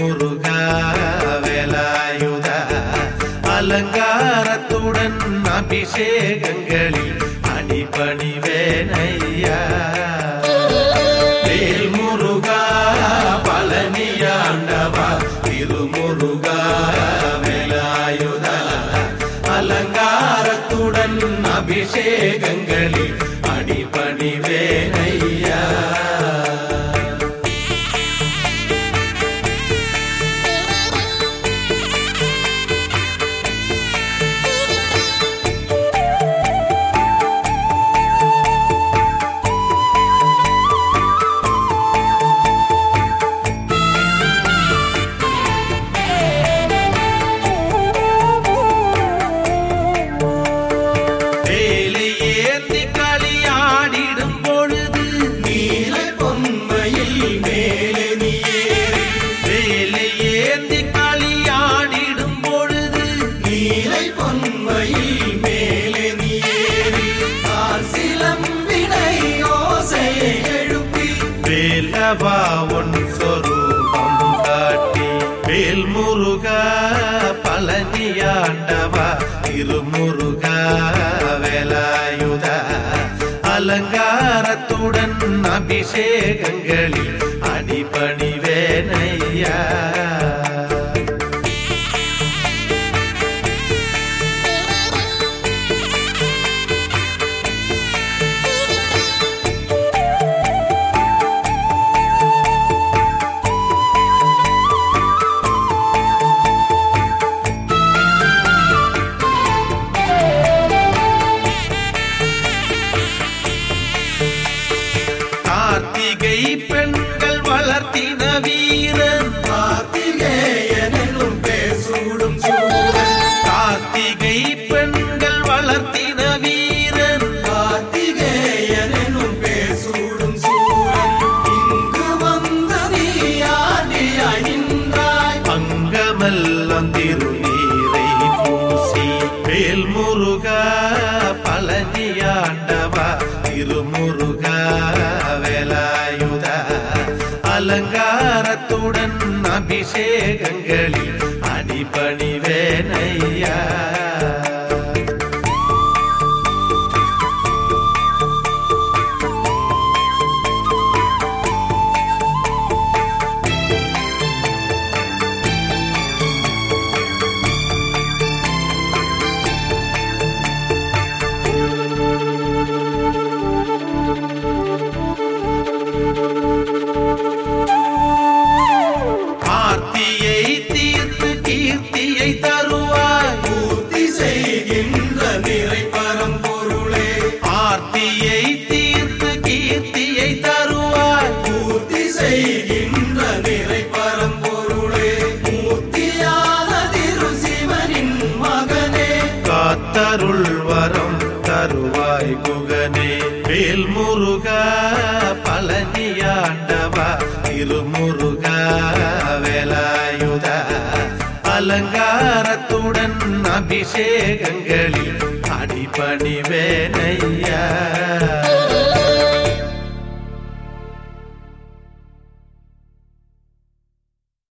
முருகா வேலாயுத அலங்காரத்துடன் அபிஷேகங்களில் அடிபணிவேனையா வேல் முருகா பழனியாண்டவா திருமுருகா வேலாயுத அலங்காரத்துடன் அபிஷேகங்களில் அடிபணிவேனையா வேலை ஏந்தி களியாடிடும் பொழுது நீல பொன்மையில் மேலே நீயேறி வேலை ஏந்தி களியாடிடும் பொழுது நீலை பொன்மையில் மேலே நீயேறி ஆர் சிலம்பினை ஓசையை எழுப்பி வேலவா உன் சொரூபம் காட்டி வேல் முருகா பழனியாண்டவா திருமுருகா வேலாயுத அலங்காரத்துடன் அபிஷேகங்களில் அடிபணிவேனையா கார்த்திகை பெண்கள் வளர்த்தின வீரன் கார்த்திகேயனும் பேசூடும் சூரன் கார்த்திகை பெண்கள் வளர்த்தின வீரன் கார்த்திகேயனும் பேசூடும் சூரன் இங்கு வந்த நீ ஆடியாய் நின்றாய் அங்கமெல்லாம் திருநீரை பூசி வேல் முருகா பழனியாண்டவா திருமுருகா வேலாயுத அலங்காரத்துடன் அபிஷேகங்களில் அடிபணிவேனையா ஆர்த்தியை தீர்த்து கீர்த்தியை தருவாய் பூர்த்தி செய்கின்ற நிறை பரம்பொருளே ஆர்த்தியை தீர்த்து கீர்த்தியை தருவாய் பூர்த்தி செய்கின்ற நிறை பரம்பொருளே மூர்த்தியான திரு சிவனின் மகனே காத்தருள் வரம் தருவாய் குகனே வேல் முருகா பழனியாண்டவா திருமுருகா வேலாயுத அலங்காரத்துடன் அபிஷேகங்களில் அடிபணிவேனையா